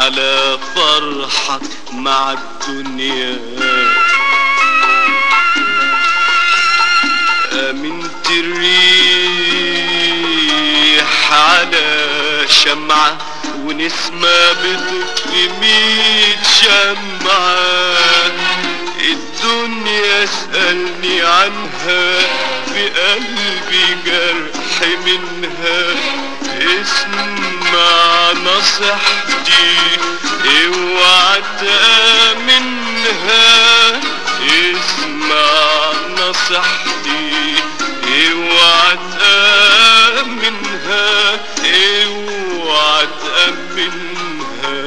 على فرحة مع الدنيا أمنت الريح على شمعة ونسمة بتطفي ميت شمعة الدنيا اسألني عنها في قلبي جرح منها اسمع نصيحتي اوعى تأمنها اسمع نصيحتي اوعى تأمنها اوعى تأمنها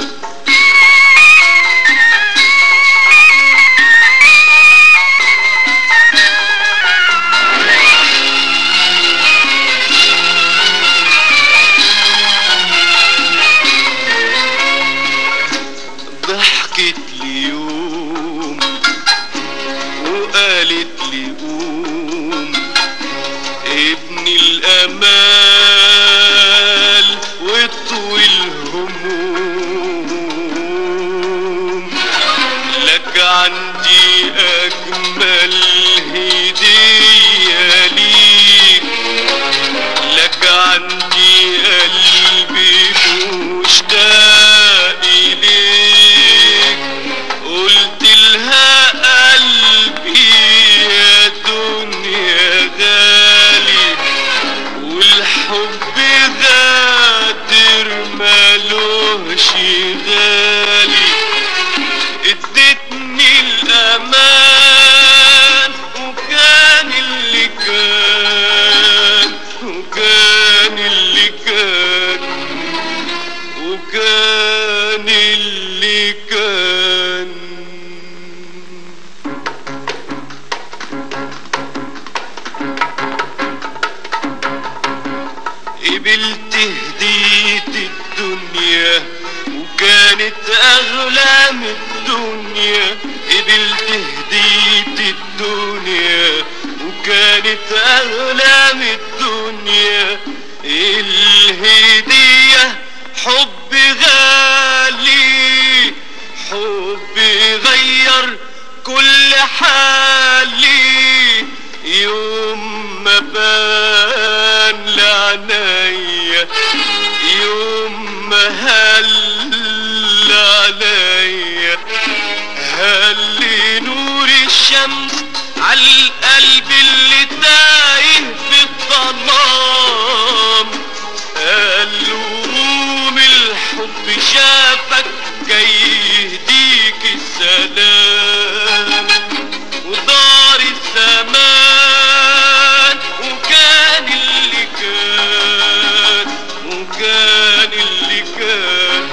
ضحكت لي يوم وقالت لي قوم ابني الامال وطوي الهموم لك عندي اجمل هديه ليك لك عندي قلبي مشتاق إليك قلت لها قلبي يا دنيا غالي والحب غادر ملوش غالي ادتني الامان وكان اللي كان وكان اللي كان وكان اللي كان قبلت هدية الدنيا وكانت أغلى من الدنيا قبلت هدية الدنيا وكانت أغلى من الدنيا الهدية حب غالي حب غير كل حالي يوم ما بان لعنيا يوم ما هل عليا هل نور الشمس على القلب اللي تايه في الظلام قلوم الحب شافك جاي يهديك السلام ودار الزمان وكان اللي كان وكان اللي كان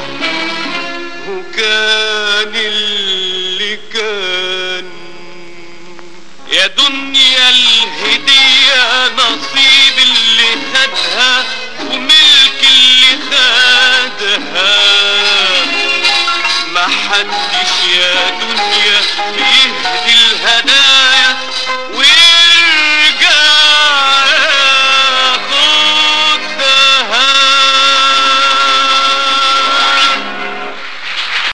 وكان اللي كان يا دنيا الهدية نصيب اللي خدها وملك اللي خدها ما حدش يا دنيا